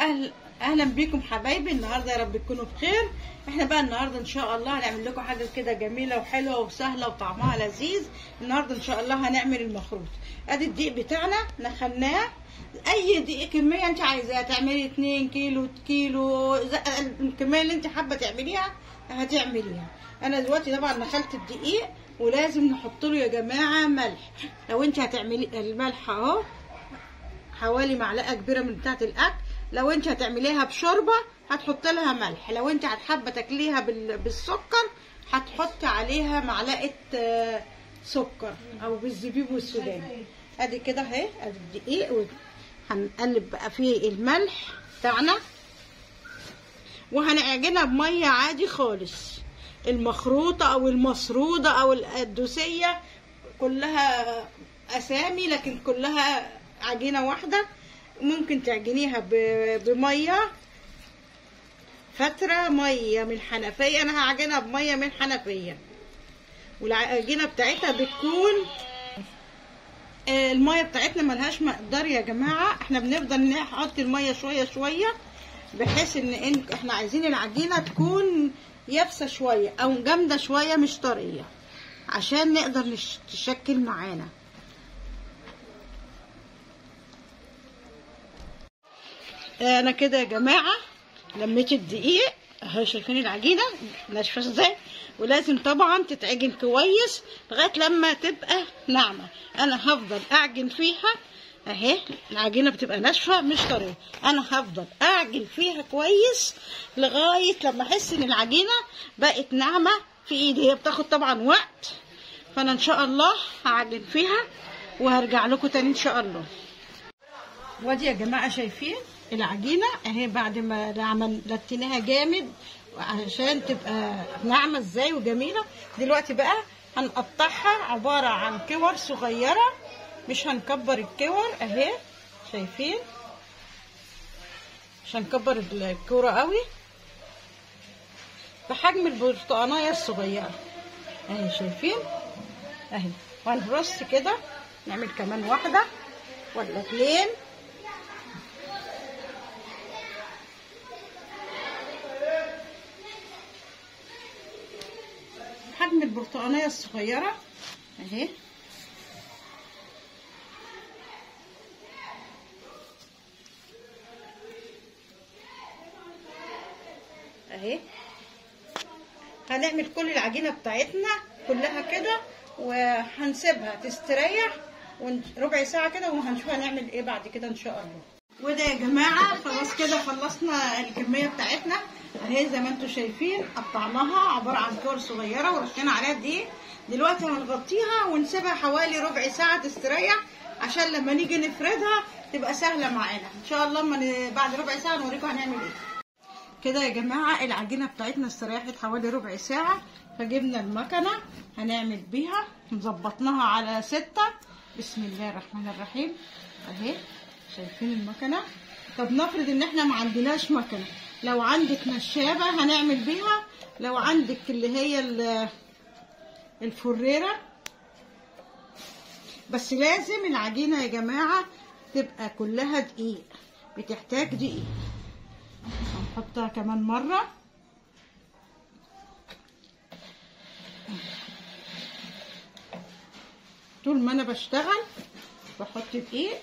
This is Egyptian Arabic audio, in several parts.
اهلا اهلا بيكم حبايبي النهارده يا رب تكونوا بخير احنا بقى النهارده ان شاء الله هنعمل لكم حاجه كده جميله وحلوه وسهله وطعمها لذيذ النهارده ان شاء الله هنعمل المخروط ادي الدقيق بتاعنا نخلناه اي دقيق كميه انت عايزاها تعملي 2 كيلو كيلو الكميه اللي انت حابه تعمليها هتعمليها انا دلوقتي طبعا نخلت الدقيق ولازم نحط له يا جماعه ملح لو انت هتعملي الملح اهو حوالي معلقه كبيره من بتاعه الاكل لو انت هتعمليها بشوربه هتحط لها ملح لو انت حابه تاكليها بالسكر هتحط عليها معلقه سكر او بالزبيب والسوداني ادي كده اهي ادي الدقيق هنقلب بقى فيه الملح بتاعنا وهنعجنها بميه عادي خالص المخروطه او المسروده او الدوسيه كلها اسامي لكن كلها عجينه واحده ممكن تعجنيها بميه فتره ميه من الحنفيه انا هعجنها بميه من الحنفيه والعجينه بتاعتها بتكون الميه بتاعتنا ملهاش مقدار يا جماعه احنا بنفضل نحط الميه شويه شويه بحيث ان احنا عايزين العجينه تكون يابسه شويه او جامده شويه مش طريه عشان نقدر تشكل معانا انا كده يا جماعه لميت الدقيق اهو شايفين العجينه ناشفه ازاي ولازم طبعا تتعجن كويس لغايه لما تبقى ناعمه انا هفضل اعجن فيها اهي العجينه بتبقى ناشفه مش طريه انا هفضل اعجن فيها كويس لغايه لما احس ان العجينه بقت ناعمه في ايدي هي بتاخد طبعا وقت فانا ان شاء الله هعجن فيها وهرجع لكم تاني ان شاء الله وادي يا جماعه شايفين العجينه اهي بعد ما عمل لتيناها جامد عشان تبقى ناعمه ازاي وجميله دلوقتي بقى هنقطعها عباره عن كور صغيره مش هنكبر الكور اهي شايفين مش هنكبر الكوره قوي بحجم البرتقانيه الصغيره اهي شايفين اهي وهنرص كده نعمل كمان واحده ولا اتنين حجم البرتقانية الصغيرة اهي اهي هنعمل كل العجينة بتاعتنا كلها كده وهنسيبها تستريح ربع ساعة كده وهنشوف هنعمل ايه بعد كده ان شاء الله وده يا جماعة خلاص كده خلصنا الكمية بتاعتنا اهي زي ما انتم شايفين قطعناها عباره عن كور صغيره ورشينا عليها دقيق دلوقتي هنغطيها ونسيبها حوالي ربع ساعه تستريح عشان لما نيجي نفردها تبقى سهله معانا ان شاء الله لما بعد ربع ساعه نوريكم هنعمل ايه كده يا جماعه العجينه بتاعتنا استريحت حوالي ربع ساعه فجبنا المكنه هنعمل بيها ظبطناها على ستة بسم الله الرحمن الرحيم اهي شايفين المكنه طب نفرض ان احنا ما عندناش مكنه لو عندك نشابة هنعمل بيها لو عندك اللي هي الفريرة بس لازم العجينة يا جماعة تبقى كلها دقيق بتحتاج دقيق هنحطها كمان مرة طول ما انا بشتغل بحط دقيق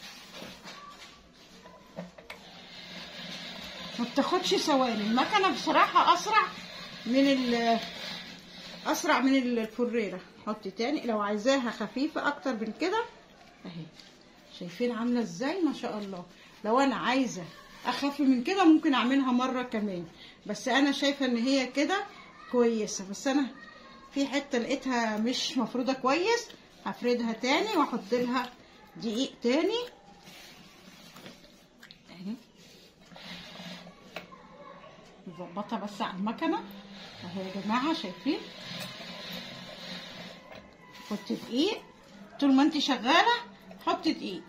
ما بتاخدش ثواني المكنه بصراحه اسرع من ال اسرع من الفريره حطي تاني لو عايزاها خفيفه اكتر من كده اهي شايفين عامله ازاي ما شاء الله لو انا عايزه اخف من كده ممكن اعملها مره كمان بس انا شايفه ان هي كده كويسه بس انا في حته لقيتها مش مفروده كويس هفردها تاني واحط لها دقيق تاني اهي نظبطها بس على المكنه اهو يا جماعه شايفين حطي دقيق طول ما انت شغاله حطي دقيق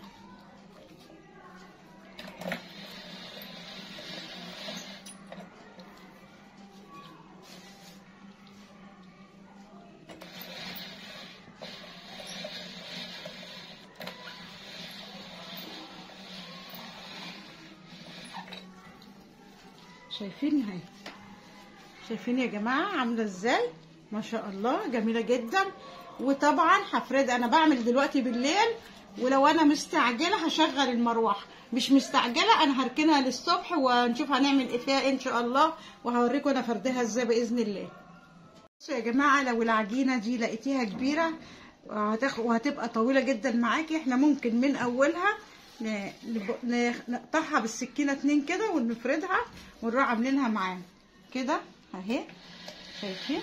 شايفين اهي شايفين يا جماعه عامله ازاي ما شاء الله جميله جدا وطبعا هفرد انا بعمل دلوقتي بالليل ولو انا مستعجله هشغل المروحه مش مستعجله انا هركنها للصبح ونشوف هنعمل ايه فيها ان شاء الله وهوريكم انا فردها ازاي باذن الله بصوا يا جماعه لو العجينه دي لقيتيها كبيره وهتاخ- وهتبقى طويله جدا معاكي احنا ممكن من اولها ن- نب- ن- نقطعها بالسكينه اتنين كده ونفردها ونروح عاملينها معانا كده اهي شايفين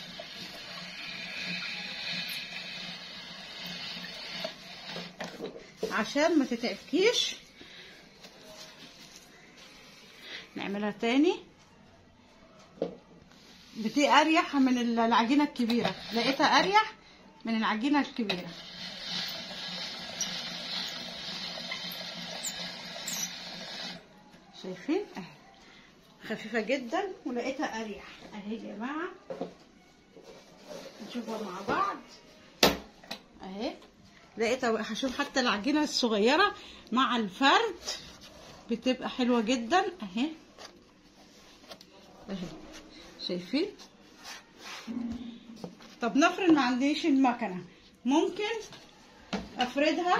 عشان ما تتعبكيش نعملها تاني دي اريح من العجينه الكبيره لقيتها اريح من العجينه الكبيره شايفين اهي خفيفه جدا ولقيتها اريح اهي يا جماعه نشوفها مع بعض اهي لقيتها هشوف حتى العجينه الصغيره مع الفرد بتبقى حلوه جدا اهي اهي شايفين طب نفرض ما عنديش المكنه ممكن افردها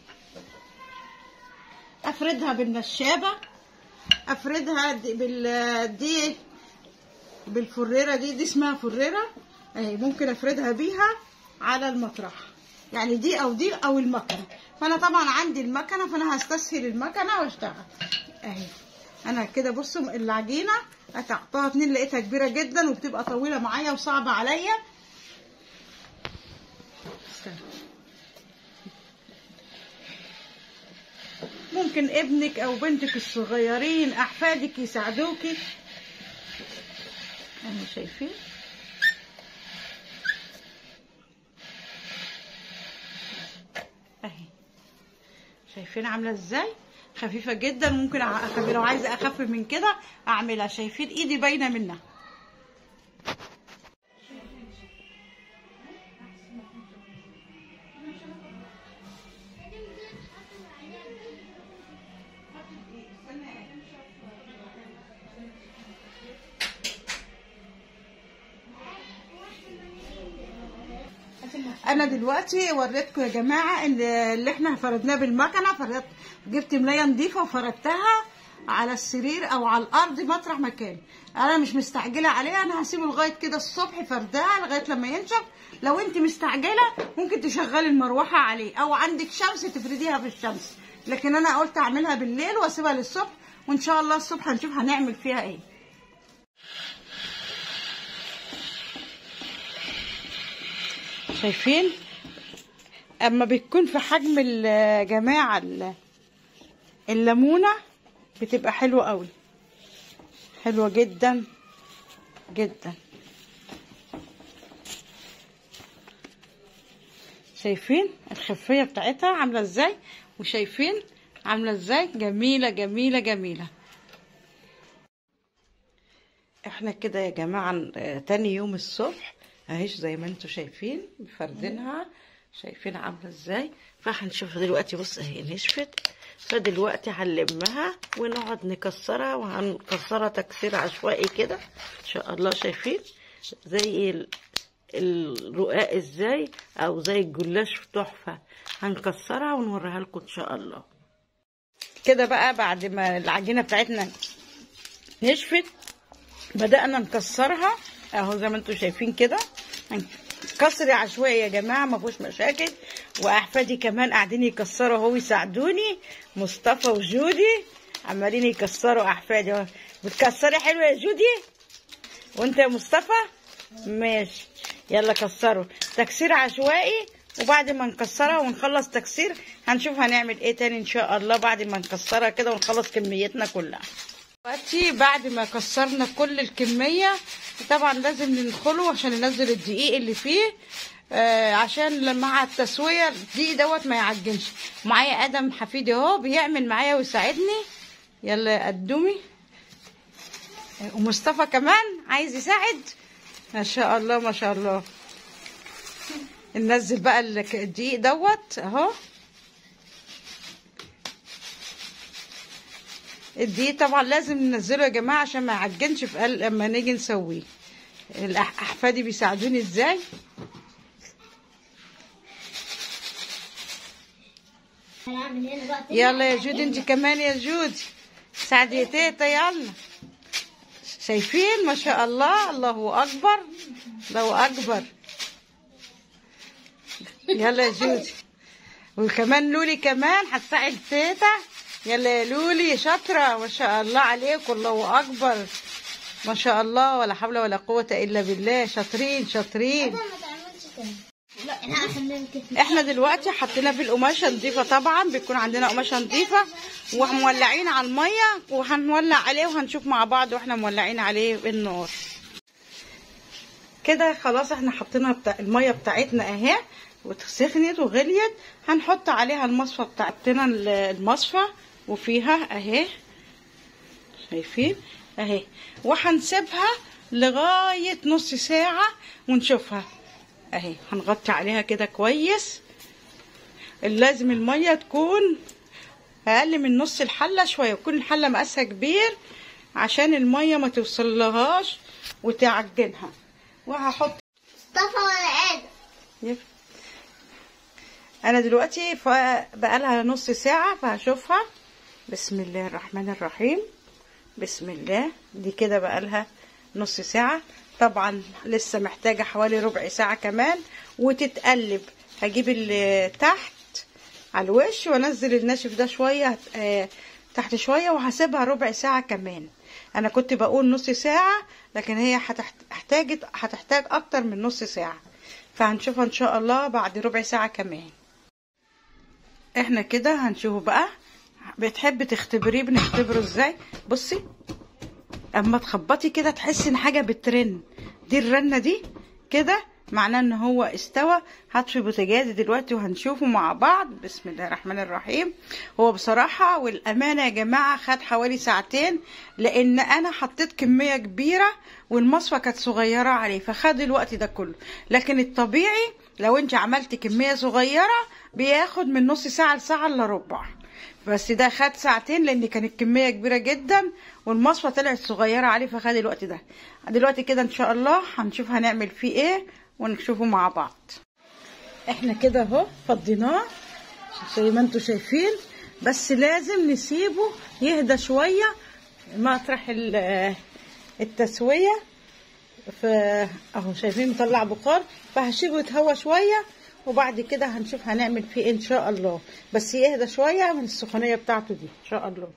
افردها بالنشابه افردها دي بال دي بالفريره دي دي اسمها فريره اهي ممكن افردها بيها على المطرح يعني دي او دي او المكنه فانا طبعا عندي المكنه فانا هستسهل المكنه واشتغل اهي انا كده بصوا العجينه قطعتها اتنين لقيتها كبيره جدا وبتبقى طويله معايا وصعبه عليا استنى. ممكن ابنك او بنتك الصغيرين احفادك يساعدوكي اهي شايفين اهي شايفين عامله ازاي خفيفه جدا ممكن أخف... لو عايزه اخف من كده اعملها شايفين ايدي باينه منها انا دلوقتي وريتكم يا جماعه ان اللي احنا فردناه بالمكنه فردت جبت ملايه نظيفه وفردتها على السرير او على الارض مطرح مكان انا مش مستعجله عليه انا هسيبه لغايه كده الصبح فردها لغايه لما ينشف لو انت مستعجله ممكن تشغلي المروحه عليه او عندك شمس تفرديها في الشمس لكن انا قلت اعملها بالليل واسيبها للصبح وان شاء الله الصبح هنشوف هنعمل فيها ايه شايفين اما بتكون في حجم يا جماعه ال- الليمونه بتبقى حلوه قوي حلوه جدا جدا شايفين الخفيه بتاعتها عامله ازاي وشايفين عامله ازاي جميله جميله جميله احنا كده يا جماعه آه، تاني يوم الصبح اهيش زي ما انتوا شايفين فردينها شايفين عامله ازاي فهنشوف دلوقتي بص اهي نشفت فدلوقتي هنلمها ونقعد نكسرها وهنكسرها تكسير عشوائي كده ان شاء الله شايفين زي ال- الرقاق ازاي او زي الجلاش تحفه هنكسرها ونوريها لكم ان شاء الله كده بقى بعد ما العجينه بتاعتنا نشفت بدأنا نكسرها اهو زي ما انتم شايفين كده كسر عشوائي يا جماعه ما فيهوش مشاكل واحفادي كمان قاعدين يكسروا اهو يساعدوني مصطفى وجودي عمالين يكسروا احفادي اهو بتكسري حلو يا جودي وانت يا مصطفى ماشي يلا كسروا تكسير عشوائي وبعد ما نكسرها ونخلص تكسير هنشوف هنعمل ايه تاني ان شاء الله بعد ما نكسرها كده ونخلص كميتنا كلها دلوقتي بعد ما كسرنا كل الكمية طبعا لازم ندخله عشان ننزل الدقيق اللي فيه آه عشان لما مع التسوية الدقيق دوت ما يعجنش معايا ادم حفيدي اهو بيعمل معايا ويساعدني يلا يا قدومي آه، ومصطفى كمان عايز يساعد ما شاء الله ما شاء الله ننزل بقى الك- الدقيق دوت اهو الدقيق طبعا لازم ننزله يا جماعه عشان ما يعجنش في قل... لما نيجي نسويه الأح- احفادي بيساعدوني ازاي هنعمل هنا بقى تاني. يلا يا جودي انت كمان يا جودي ساعدي يا تيتا يلا شايفين ما شاء الله الله اكبر الله اكبر يلا يا جودي وكمان لولي كمان هتساعد تيتا يلا يا لولي شاطرة ما شاء الله عليكم الله أكبر ما شاء الله ولا حول ولا قوة إلا بالله شاطرين شاطرين ما تعملش تاني لا احنا هنعمل كده احنا دلوقتي حطينا في القماشه نضيفه طبعا بيكون عندنا قماشه نضيفه ومولعين على الميه وهنولع عليه وهنشوف مع بعض واحنا مولعين عليه النار كده خلاص احنا حطينا بتاع الميه بتاعتنا اهي وسخنت وغليت هنحط عليها المصفى بتاعتنا ال- المصفى وفيها اهي شايفين اهي وهنسيبها لغايه نص ساعه ونشوفها اهي هنغطي عليها كده كويس لازم الميه تكون اقل من نص الحله شويه وتكون الحله مقاسها كبير عشان الميه ما توصلهاش وتعجنها وهحط مصطفى ولا عادة يب. انا دلوقتي ف- بقالها نص ساعه فهشوفها بسم الله الرحمن الرحيم بسم الله دي كده بقالها نص ساعه طبعا لسه محتاجه حوالي ربع ساعه كمان وتتقلب هجيب اللي تحت على الوش وانزل الناشف ده شويه آه، تحت شويه وهسيبها ربع ساعه كمان انا كنت بقول نص ساعه لكن هي هتحتاج هتحتاج اكتر من نص ساعه فهنشوفها ان شاء الله بعد ربع ساعه كمان احنا كده هنشوفه بقى بتحب تختبريه بنختبره ازاي بصي اما تخبطي كده تحسي ان حاجه بترن دي الرنه دي كده معناه ان هو استوى هطفي بوتاجازي دلوقتي وهنشوفه مع بعض بسم الله الرحمن الرحيم هو بصراحه والامانه يا جماعه خد حوالي ساعتين لان انا حطيت كميه كبيره والمصفى كانت صغيره عليه فخد الوقت ده كله لكن الطبيعي لو انت عملتي كميه صغيره بياخد من نص ساعه لساعه الا ربع بس ده خد ساعتين لان كانت كميه كبيره جدا والمصفى طلعت صغيره عليه فخد الوقت ده دلوقتي كده ان شاء الله هنشوف هنعمل فيه ايه ونشوفه مع بعض احنا كده اهو فضيناه زي ما انتم شايفين بس لازم نسيبه يهدى شويه مطرح ال- التسويه ف اهو شايفين مطلع بخار فهسيبه يتهوى شويه وبعد كده هنشوف هنعمل فيه إيه ان شاء الله بس يهدى شويه من السخونيه بتاعته دي ان شاء الله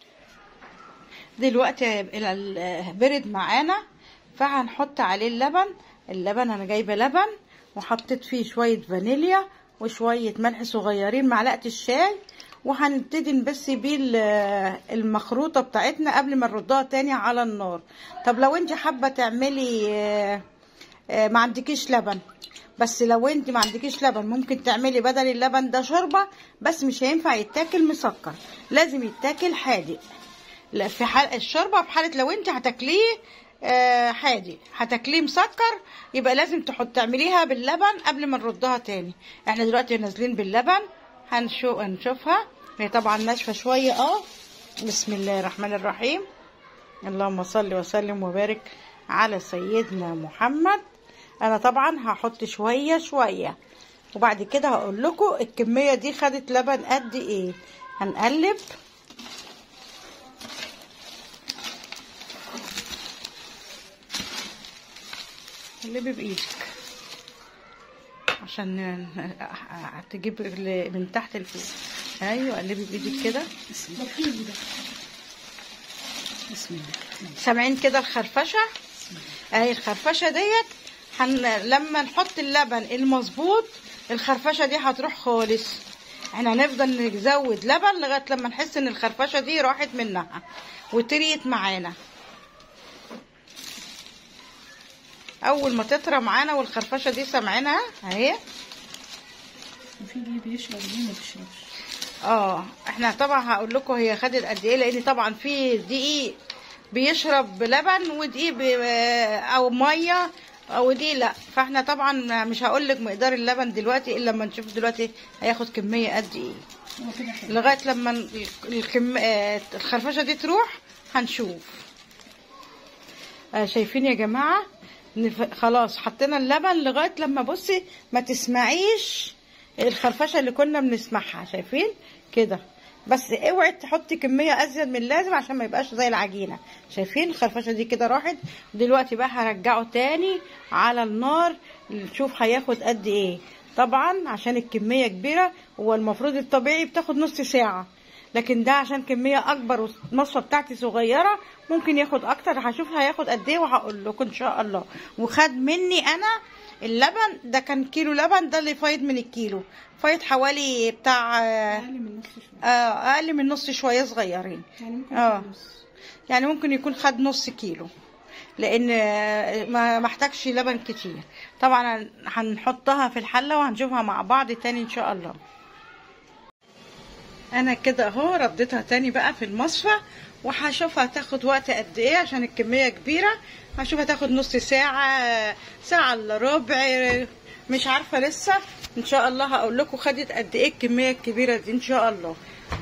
دلوقتي الى ال- برد معانا فهنحط عليه اللبن اللبن انا جايبه لبن وحطيت فيه شويه فانيليا وشويه ملح صغيرين معلقه الشاي وهنبتدي نبس بيه ال- المخروطه بتاعتنا قبل ما نردها تاني على النار طب لو انت حابه تعملي آه، آه، ما عندكيش لبن بس لو انت ما عندكيش لبن ممكن تعملي بدل اللبن ده شوربه بس مش هينفع يتاكل مسكر لازم يتاكل حادق لا في حال الشوربه في حاله لو انت هتاكليه آه، حادق هتاكليه مسكر يبقى لازم تحط تعمليها باللبن قبل ما نردها تاني احنا دلوقتي نازلين باللبن هنشوف هنشوفها هي طبعا ناشفه شويه اه بسم الله الرحمن الرحيم اللهم صل وسلم وبارك على سيدنا محمد انا طبعا هحط شويه شويه وبعد كده هقول لكم الكميه دي خدت لبن قد ايه هنقلب قلبي بايدك عشان تجيب ال- من تحت لفوق ايوه قلبي بايدك كده ده كيلو ده بسم الله سامعين كده الخرفشه اهي الخرفشه ديت هن... لما نحط اللبن المظبوط الخرفشه دي هتروح خالص احنا هنفضل نزود لبن لغايه لما نحس ان الخرفشه دي راحت منها وطريت معانا اول ما تطرى معانا والخرفشه دي سامعينها اهي وفي اللي بيشرب ليه ما بيشربش اه احنا طبعا هقول لكم هي خدت قد ايه لان طبعا في دقيق بيشرب لبن ودقيق بي- او ميه او دي لا فاحنا طبعا مش هقول لك مقدار اللبن دلوقتي الا لما نشوف دلوقتي هياخد كميه قد ايه هو كده حلو لغايه لما ال- الكم... آه، الخرفشه دي تروح هنشوف آه، شايفين يا جماعه نف... خلاص حطينا اللبن لغايه لما بصي ما تسمعيش الخرفشه اللي كنا بنسمعها شايفين كده بس اوعي تحطي كميه ازيد من اللازم عشان ما يبقاش زي العجينه شايفين الخرفشه دي كده راحت دلوقتي بقى هرجعه تاني على النار نشوف هياخد قد ايه طبعا عشان الكميه كبيره هو المفروض الطبيعي بتاخد نص ساعه لكن ده عشان كميه اكبر والمصفى بتاعتي صغيره ممكن ياخد اكتر هشوف هياخد قد ايه وهقول لكم ان شاء الله وخد مني انا اللبن ده كان كيلو لبن ده اللي فايض من الكيلو فايض حوالي بتاع آه، اقل من نص شويه آه، اقل من نص شويه صغيرين يعني ممكن آه. يكون نص يعني ممكن يكون خد نص كيلو لان آه، ما محتاجش لبن كتير طبعا هنحطها في الحله وهنشوفها مع بعض تاني ان شاء الله انا كده اهو رديتها تاني بقى في المصفى وهشوفها تاخد وقت قد ايه عشان الكميه كبيره هشوفها تاخد نص ساعه ساعه الا ربع مش عارفه لسه ان شاء الله هقول لكم خدت قد ايه الكميه الكبيره دي ان شاء الله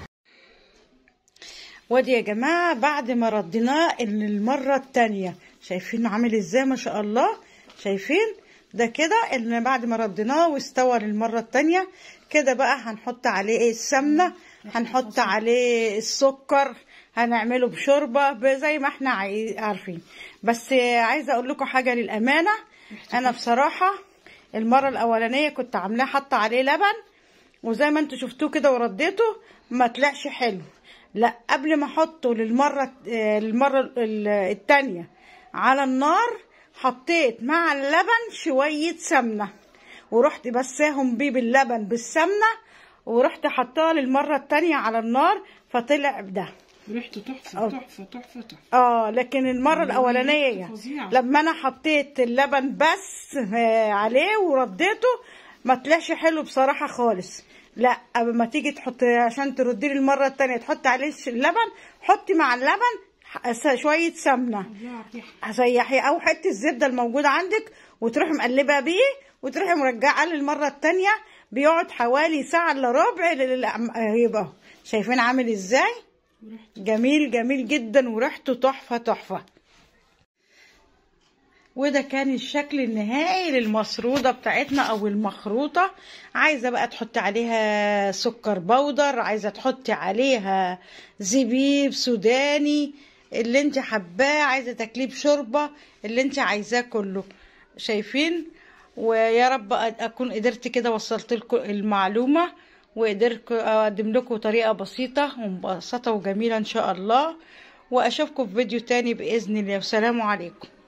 وادي يا جماعة بعد ما رديناه ان المرة التانية شايفين عامل ازاي ما شاء الله شايفين ده كده ان بعد ما رديناه واستوى للمرة التانية كده بقى هنحط عليه ايه السمنة هنحط عليه السكر هنعمله بشوربة ب- زي ما احنا عاي- عارفين بس عايزة اقول لكم حاجة للأمانة انا بصراحة المرة الاولانية كنت عاملاه حاطة عليه لبن وزي ما انتوا شفتوه كده ورديته ما طلعش حلو لا قبل ما احطه للمره آه، المره ال- التانية على النار حطيت مع اللبن شويه سمنه ورحت بساهم بيه باللبن بالسمنه ورحت حطاه للمره التانية على النار فطلع ده ريحته تحفه أه. تحفه تحفه تحفه اه لكن المره الاولانيه فظيعة. لما انا حطيت اللبن بس آه، عليه ورديته ما طلعش حلو بصراحه خالص لا قبل ما تيجي تحط عشان تردي لي المره التانية تحط عليه اللبن حطي مع اللبن ح- س- شويه سمنه الله ريحه سيحي او حته الزبده الموجوده عندك وتروحي مقلبه بيه وتروحي مرجعه للمره التانية بيقعد حوالي ساعه الا ربع لل- آه، يبقى أهو. شايفين عامل ازاي وريحته جميل جميل جدا وريحته تحفة تحفة وده كان الشكل النهائي للمسرودة بتاعتنا او المخروطة عايزة بقى تحطي عليها سكر بودر عايزة تحطي عليها زبيب سوداني اللي انت حباه عايزة تاكليه بشوربة اللي انت عايزاه كله شايفين ويا رب اكون قدرت كده وصلت لكم المعلومة وقدرت اقدم لكم طريقة بسيطة ومبسطة وجميلة ان شاء الله واشوفكم في فيديو تاني باذن الله والسلام عليكم